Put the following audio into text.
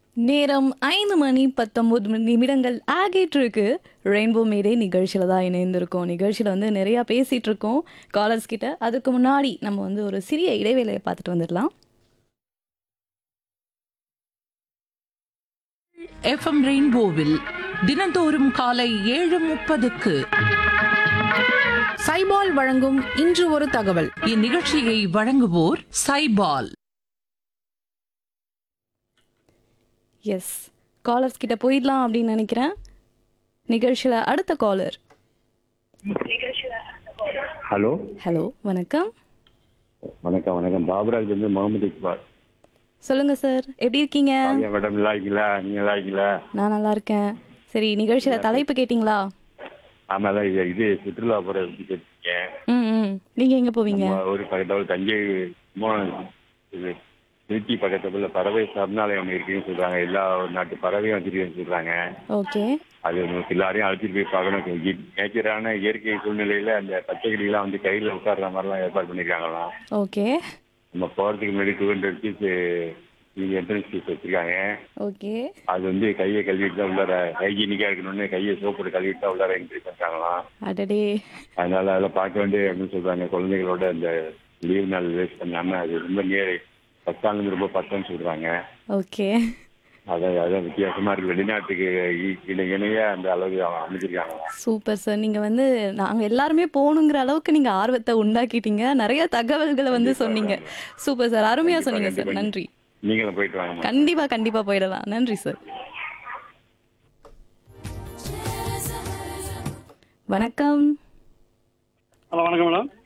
நேரம் ஐந்து மணி பத்தொன்பது நிமிடங்கள் ஆகிட்டு இருக்கு ரெயின்போ மேடே நிகழ்ச்சியில் தான் இணைந்திருக்கோம் நிகழ்ச்சியில் வந்து நிறையா பேசிகிட்டு இருக்கோம் காலர்ஸ் கிட்ட அதுக்கு முன்னாடி நம்ம வந்து ஒரு சிறிய இடைவேளையை பார்த்துட்டு வந்துடலாம் எஃப்எம் ரெயின்போவில் தினந்தோறும் காலை ஏழு முப்பதுக்கு சைபால் வழங்கும் இன்று ஒரு தகவல் இந்நிகழ்ச்சியை வழங்குவோர் சைபால் எஸ் காலர்ஸ் கிட்ட போயிடலாம் அப்படின்னு நினைக்கிறேன் நிகழ்ச்சியில் அடுத்த காலர் ஹலோ ஹலோ வணக்கம் வணக்கம் வணக்கம் பாபராஜ் வந்து முகமது இக்பால் சொல்லுங்க சார் எப்படி இருக்கீங்க ஐயா மேடம் நல்லா இருக்கீங்களா நீங்க நல்லா இருக்கீங்களா நான் நல்லா இருக்கேன் சரி நிகழ்ச்சியில் தலைப்பு கேட்டிங்களா ஆமாம் இது இது சுற்றுலா போகிற பற்றி கேட்டிருக்கேன் ம் ம் நீங்கள் எங்கே போவீங்க நம்ம ஒரு பக்கத்தில் தஞ்சை கும்பகோணம் இது திருச்சி பக்கத்துல பறவை சரணாலயம் ஒன்று இருக்குன்னு சொல்றாங்க எல்லா நாட்டு பறவையும் வச்சிருக்கேன்னு சொல்றாங்க ஓகே அது நமக்கு எல்லாரையும் அழைச்சிட்டு போய் பார்க்கணும் நேச்சரான இயற்கை சூழ்நிலையில அந்த பச்சை கிளிலாம் வந்து கையில் உட்கார்ற மாதிரிலாம் ஏற்பாடு பண்ணியிருக்காங்களாம் ஓகே நம்ம போகிறதுக்கு முன்னாடி டூ ஹண்ட்ரட் ருபீஸ் நீங்கள் என்ட்ரன்ஸ் ஃபீஸ் வச்சிருக்காங்க ஓகே அது வந்து கையை கழுவிட்டு தான் உள்ளார ஹைஜீனிக்கா இருக்கணும்னு கையை சோப்பு கழுவிட்டு தான் உள்ளார என்ட்ரி பண்றாங்களாம் அடடே அதனால அதெல்லாம் பார்க்க வேண்டிய அப்படின்னு சொல்றாங்க குழந்தைகளோட அந்த லீவ் நாள் வேஸ்ட் பண்ணாம அது ரொம்ப நியர் பத்தாண்டு ரொம்ப பத்தம்னு சொல்றாங்க ஓகே அதான் அதான் வித்தியாசமா இருக்கு வெளிநாட்டுக்கு இ- இணை இணைய அந்த அளவு அமைச்சிருக்காங்க சூப்பர் சார் நீங்கள் வந்து நாங்கள் எல்லாருமே போகணுங்கிற அளவுக்கு நீங்கள் ஆர்வத்தை உண்டாக்கிட்டீங்க நிறைய தகவல்களை வந்து சொன்னீங்க சூப்பர் சார் அருமையாக சொன்னீங்க சார் நன்றி நீங்களும் போயிட்டு வாங்க கண்டிப்பாக கண்டிப்பாக போயிடலாம் நன்றி சார் வணக்கம் ஹலோ வணக்கம் மேடம்